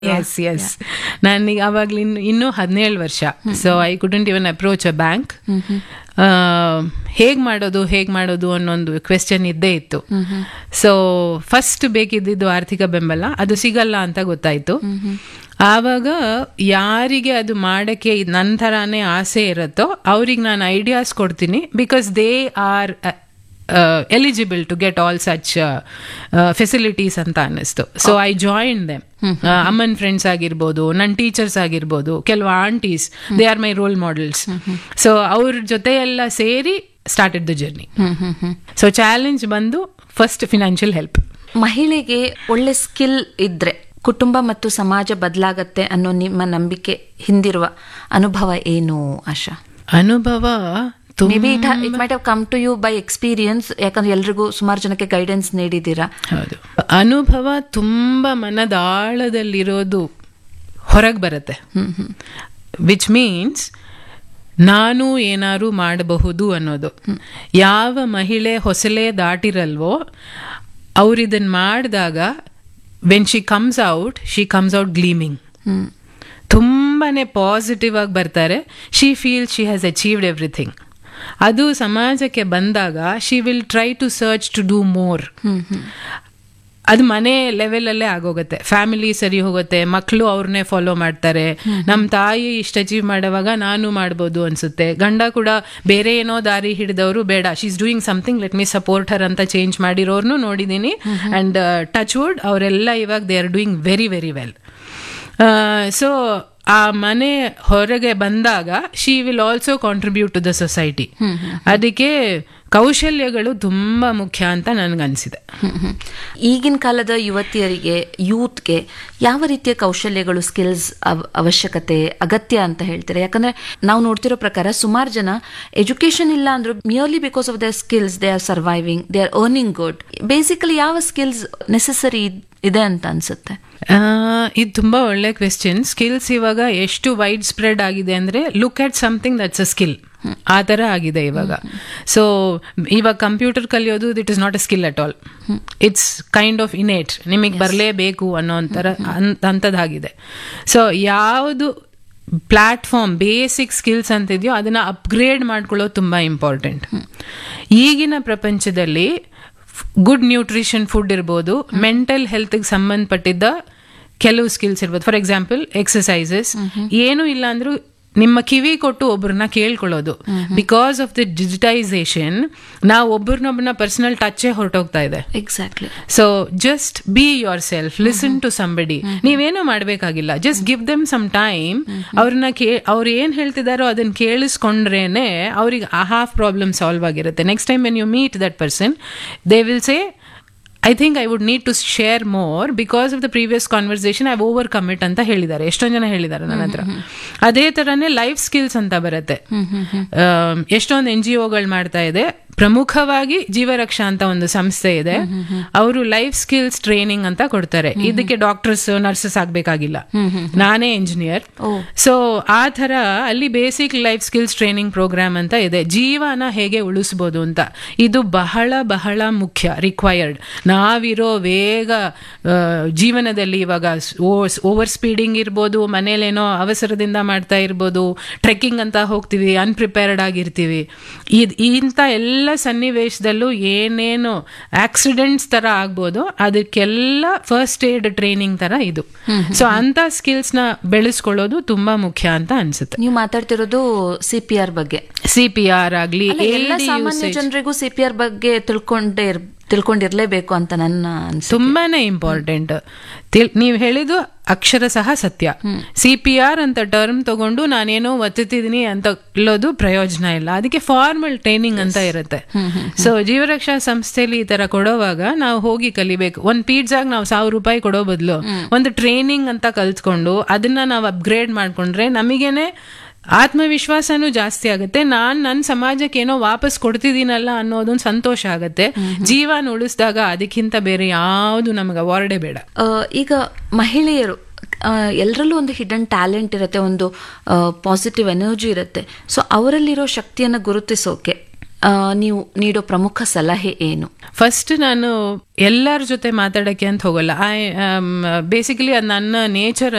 S S ನನಗೆ ಅವಾಗ್ಲಿ ಇನ್ನು ಇನ್ನೂ ಹದಿನೇಳು ವರ್ಷ so I couldn't even approach a bank ಹೇಗ್ ಮಾಡೋದು ಹೇಗ್ ಮಾಡೋದು ಅನ್ನೊಂದು ಕ್ವೆಶ್ಚನ್ ಇದ್ದೇ ಇತ್ತು ಸೊ ಫಸ್ಟ್ ಬೇಕಿದ್ದಿದ್ದು ಆರ್ಥಿಕ ಬೆಂಬಲ ಅದು ಸಿಗಲ್ಲ ಅಂತ ಗೊತ್ತಾಯ್ತು ಆವಾಗ ಯಾರಿಗೆ ಅದು ಮಾಡಕ್ಕೆ ನನ್ನ ಥರಾನೇ ಆಸೆ ಇರುತ್ತೋ ಅವ್ರಿಗೆ ನಾನು ಐಡಿಯಾಸ್ ಕೊಡ್ತೀನಿ because they are eligible to get all such facilities ಅಂತ ಅನ್ನಿಸ್ತು ಸೊ ಐ ಜಾಯಿನ್ ದೆಮ್ ಅಮ್ಮನ್ ಫ್ರೆಂಡ್ಸ್ ಆಗಿರ್ಬೋದು ನನ್ನ ಟೀಚರ್ಸ್ ಆಗಿರ್ಬೋದು ಕೆಲವು aunties they are my role models so ಅವ್ರ ಜೊತೆ ಎಲ್ಲ ಸೇರಿ started the journey so challenge ಬಂದು ಫಸ್ಟ್ ಫಿನಾನ್ಷಿಯಲ್ ಹೆಲ್ಪ್ ಮಹಿಳೆಗೆ ಒಳ್ಳೆ ಸ್ಕಿಲ್ ಇದ್ರೆ ಕುಟುಂಬ ಮತ್ತು ಸಮಾಜ ಬದಲಾಗತ್ತೆ ಅನ್ನೋ ನಿಮ್ಮ ನಂಬಿಕೆ ಹಿಂದಿರುವ ಅನುಭವ ಏನು ಆಶಾ ಅನುಭವ maybe it it might have come to you by experience ಯಾಕಂದ್ರೆ ಎಲ್ರಿಗೂ ಸುಮಾರು ಜನಕ್ಕೆ ಗೈಡೆನ್ಸ್ ನೀಡಿದ್ದೀರಾ ಹೌದು ಅನುಭವ ತುಂಬಾ ಮನದಾಳದಲ್ಲಿರೋದು ಹೊರಗೆ ಬರುತ್ತೆ ವಿಚ್ ಮೀನ್ಸ್ ನಾನು ಏನಾರು ಮಾಡಬಹುದು ಅನ್ನೋದು ಯಾವ ಮಹಿಳೆ ಹೊಸಲೇ ದಾಟಿರಲ್ವೋ ಅವ್ರಿದನ್ ಮಾಡಿದಾಗ when she comes out she comes out gleaming ತುಂಬಾನೇ ಪಾಸಿಟಿವ್ ಆಗಿ ಬರ್ತಾರೆ she feel she has achieved everything ಅದು ಸಮಾಜಕ್ಕೆ ಬಂದಾಗ she will try to search to do more ಅದು ಮನೆ ಲೆವೆಲಲ್ಲೇ ಆಗೋಗುತ್ತೆ ಫ್ಯಾಮಿಲಿ ಸರಿ ಹೋಗುತ್ತೆ ಮಕ್ಕಳು ಅವ್ರನ್ನೇ ಫಾಲೋ ಮಾಡ್ತಾರೆ ನಮ್ಮ ತಾಯಿ ಇಷ್ಟು ಅಚೀವ್ ಮಾಡುವಾಗ ನಾನು ಮಾಡ್ಬೋದು ಅನ್ಸುತ್ತೆ ಗಂಡ ಕೂಡ ಬೇರೆ ಏನೋ ದಾರಿ ಹಿಡಿದವರು ಬೇಡ she is doing something let me support her ಅಂತ ಚೇಂಜ್ ಮಾಡಿರೋರ್ನು ನೋಡಿದ್ದೀನಿ ಅಂಡ್ ಟಚ್ ವುಡ್ ಅವರೆಲ್ಲ ಇವಾಗ they are doing very very well so ಆ ಮನೆ ಹೊರಗೆ ಬಂದಾಗ she will also contribute to the society ಅದಕ್ಕೆ ಕೌಶಲ್ಯಗಳು ತುಂಬಾ ಮುಖ್ಯ ಅಂತ ನನಗನ್ಸಿದೆ ಈಗಿನ ಕಾಲದ ಯುವತಿಯರಿಗೆ ಯೂತ್ಗೆ ಯಾವ ರೀತಿಯ ಕೌಶಲ್ಯಗಳು ಸ್ಕಿಲ್ಸ್ ಅವಶ್ಯಕತೆ ಅಗತ್ಯ ಅಂತ ಹೇಳ್ತಾರೆ ಯಾಕಂದ್ರೆ ನಾವು ನೋಡ್ತಿರೋ ಪ್ರಕಾರ ಸುಮಾರು ಜನ ಎಜುಕೇಶನ್ ಇಲ್ಲ ಅಂದ್ರೂ merely because of their skills they are surviving they are earning good basically ಯಾವ ಸ್ಕಿಲ್ಸ್ ನೆಸೆಸರಿ ಇದೆ ಅಂತ ಅನ್ಸುತ್ತೆ ಇದು ತುಂಬಾ ಒಳ್ಳೆ ಕ್ವೆಶ್ಚನ್ ಸ್ಕಿಲ್ಸ್ ಇವಾಗ ಎಷ್ಟು ವೈಡ್ ಸ್ಪ್ರೆಡ್ ಆಗಿದೆ ಅಂದ್ರೆ look at something that's a skill ಆ ಥರ ಆಗಿದೆ ಇವಾಗ ಸೊ ಇವಾಗ ಕಂಪ್ಯೂಟರ್ ಕಲಿಯೋದು this is not a skill at all it's kind of innate ನಿಮಗೆ ಬರಲೇಬೇಕು ಅನ್ನೋ ಒಂಥರ ಅಂಥದ್ದಾಗಿದೆ ಸೊ ಯಾವುದು ಪ್ಲಾಟ್ಫಾರ್ಮ್ ಬೇಸಿಕ್ ಸ್ಕಿಲ್ಸ್ ಅಂತಿದೆಯೋ ಅದನ್ನ ಅಪ್ಗ್ರೇಡ್ ಮಾಡ್ಕೊಳ್ಳೋದು ತುಂಬ ಇಂಪಾರ್ಟೆಂಟ್ ಈಗಿನ ಪ್ರಪಂಚದಲ್ಲಿ ಗುಡ್ ನ್ಯೂಟ್ರಿಷನ್ ಫುಡ್ ಇರ್ಬೋದು ಮೆಂಟಲ್ ಹೆಲ್ತ್ಗೆ ಸಂಬಂಧಪಟ್ಟಿದ್ದ ಕೆಲವು ಸ್ಕಿಲ್ಸ್ ಇರ್ಬೋದು ಫಾರ್ ಎಕ್ಸಾಂಪಲ್ ಎಕ್ಸಸೈಸಸ್ ಏನು ಇಲ್ಲ ಅಂದ್ರೂ ನಿಮ್ಮ ಕಿವಿ ಕೊಟ್ಟು ಒಬ್ಬರನ್ನ ಕೇಳ್ಕೊಳ್ಳೋದು ಬಿಕಾಸ್ ಆಫ್ ದ ಡಿಜಿಟೈಸೇಷನ್ ನಾವು ಒಬ್ಬರನ್ನೊಬ್ಬನ ಪರ್ಸನಲ್ ಟಚ್ ಹೊರಟೋಗ್ತಾ ಇದೆ exactly so just be yourself listen to somebody ನೀವೇನು ಮಾಡಬೇಕಾಗಿಲ್ಲ just give them some time ಅವ್ರನ್ನ ಕೇ ಅವ್ರು ಏನ್ ಹೇಳ್ತಿದಾರೋ ಅದನ್ನ ಕೇಳಿಸ್ಕೊಂಡ್ರೇನೆ ಅವ್ರಿಗೆ ಆ ಹಾಫ್ ಪ್ರಾಬ್ಲಮ್ ಸಾಲ್ವ್ ಆಗಿರುತ್ತೆ next time when you meet that person they will say I think I would need to share more because of the previous conversation I over commit ಅಂತ ಹೇಳಿದ್ದಾರೆ ಎಷ್ಟೊಂದು ಜನ ಹೇಳಿದ್ದಾರೆ ನನ್ನ ಹತ್ರ ಅದೇ ತರನೇ ಲೈಫ್ ಸ್ಕಿಲ್ಸ್ ಅಂತ ಬರುತ್ತೆ ಎಷ್ಟೊಂದು ಎನ್ ಜಿ ಒಗಳು ಮಾಡ್ತಾ ಇದೆ ಪ್ರಮುಖವಾಗಿ ಜೀವರಕ್ಷಾ ಅಂತ ಒಂದು ಸಂಸ್ಥೆ ಇದೆ ಅವರು ಲೈಫ್ ಸ್ಕಿಲ್ಸ್ ಟ್ರೈನಿಂಗ್ ಅಂತ ಕೊಡ್ತಾರೆ ಇದಕ್ಕೆ ಡಾಕ್ಟರ್ಸ್ ನರ್ಸಸ್ ಆಗ್ಬೇಕಾಗಿಲ್ಲ ನಾನೇ ಇಂಜಿನಿಯರ್ ಸೊ ಆ ತರ ಅಲ್ಲಿ basic life skills training programme ಅಂತ ಇದೆ ಜೀವನ ಹೇಗೆ ಉಳಿಸ್ಬೋದು ಅಂತ ಇದು ಬಹಳ ಬಹಳ ಮುಖ್ಯ ರಿಕ್ವೈರ್ಡ್ ನಾವಿರೋ ವೇಗ ಜೀವನದಲ್ಲಿ ಇವಾಗ ಓವರ್ ಸ್ಪೀಡಿಂಗ್ ಇರ್ಬೋದು ಮನೇಲೇನೋ ಅವಸರದಿಂದ ಮಾಡ್ತಾ ಇರ್ಬೋದು ಟ್ರೆಕ್ಕಿಂಗ್ ಅಂತ ಹೋಗ್ತೀವಿ ಅನ್ಪ್ರಿಪೇರ್ಡ್ ಆಗಿರ್ತೀವಿ ಇಂಥ ಎಲ್ಲ ಸನ್ನಿವೇಶದಲ್ಲೂ ಏನೇನು ಆಕ್ಸಿಡೆಂಟ್ಸ್ ತರ ಆಗ್ಬೋದು ಅದಕ್ಕೆಲ್ಲ ಫಸ್ಟ್ ಏಡ್ ಟ್ರೈನಿಂಗ್ ತರ ಇದು ಸೊ ಅಂತ ಸ್ಕಿಲ್ಸ್ ನ ಬೆಳೆಸ್ಕೊಳ್ಳೋದು ತುಂಬಾ ಮುಖ್ಯ ಅಂತ ಅನ್ಸುತ್ತೆ ನೀವು ಮಾತಾಡ್ತಿರೋದು ಸಿ ಪಿ ಆರ್ ಬಗ್ಗೆ ಸಿ ಪಿ ಆರ್ ಆಗ್ಲಿ ಎಲ್ಲ ಸಾಮಾನ್ಯ ಜನರಿಗೂ ಸಿ ಪಿ ಆರ್ ಬಗ್ಗೆ ತಿಳ್ಕೊಂಡೇ ತಿಳ್ಕೊಂಡಿರ್ಲೇಬೇಕು ಅಂತ ನನ್ನ ಅನ್ಸುತ್ತೆ ತುಂಬಾನೇ ಇಂಪಾರ್ಟೆಂಟ್ ನೀವು ಹೇಳಿದ್ದು ಅಕ್ಷರ ಸಹ ಸತ್ಯ ಸಿ ಪಿ ಆರ್ ಅಂತ ಟರ್ಮ್ ತಗೊಂಡು ನಾನೇನೋ ಒತ್ತುತ್ತಿದ್ದೀನಿ ಅಂತ ಹೇಳೋದು ಪ್ರಯೋಜನ ಇಲ್ಲ ಅದಕ್ಕೆ ಫಾರ್ಮಲ್ ಟ್ರೈನಿಂಗ್ ಅಂತ ಇರುತ್ತೆ ಸೊ ಜೀವರಕ್ಷಾ ಸಂಸ್ಥೆಯಲ್ಲಿ ಈ ತರ ಕೊಡೋವಾಗ ನಾವು ಹೋಗಿ ಕಲಿಬೇಕು ಒಂದ್ ಪಿಜ್ಜಾಗ್ ನಾವು ಸಾವಿರ ರೂಪಾಯಿ ಕೊಡೋ ಬದಲು ಒಂದು ಟ್ರೈನಿಂಗ್ ಅಂತ ಕಲ್ತ್ಕೊಂಡು ಅದನ್ನ ನಾವು ಅಪ್ಗ್ರೇಡ್ ಮಾಡ್ಕೊಂಡ್ರೆ ನಮಗೇನೆ ಆತ್ಮವಿಶ್ವಾಸನೂ ಜಾಸ್ತಿ ಆಗುತ್ತೆ ನಾನ್ ನನ್ನ ಸಮಾಜಕ್ಕೆ ಏನೋ ವಾಪಸ್ ಕೊಡ್ತಿದ್ದೀನಲ್ಲ ಅನ್ನೋದೊಂದು ಸಂತೋಷ ಆಗುತ್ತೆ ಜೀವನ ಉಳಿಸಿದಾಗ ಅದಕ್ಕಿಂತ ಬೇರೆ ಯಾವುದು ನಮಗೆ ಅವಾರ್ಡೇ ಬೇಡ ಈಗ ಮಹಿಳೆಯರು ಎಲ್ಲರಲ್ಲೂ ಒಂದು ಹಿಡನ್ ಟ್ಯಾಲೆಂಟ್ ಇರುತ್ತೆ ಒಂದು ಪಾಸಿಟಿವ್ ಎನರ್ಜಿ ಇರುತ್ತೆ ಸೊ ಅವರಲ್ಲಿರೋ ಶಕ್ತಿಯನ್ನು ಗುರುತಿಸೋಕೆ ಆ, ನೀವು ನೀಡೋ ಪ್ರಮುಖ ಸಲಹೆ ಏನು ಫಸ್ಟ್ ನಾನು ಎಲ್ಲರ ಜೊತೆ ಮಾತಾಡಕ್ಕೆ ಅಂತ ಹೋಗಲ್ಲ ಐ ಬೇಸಿಕಲಿ ಅದು ನನ್ನ ನೇಚರ್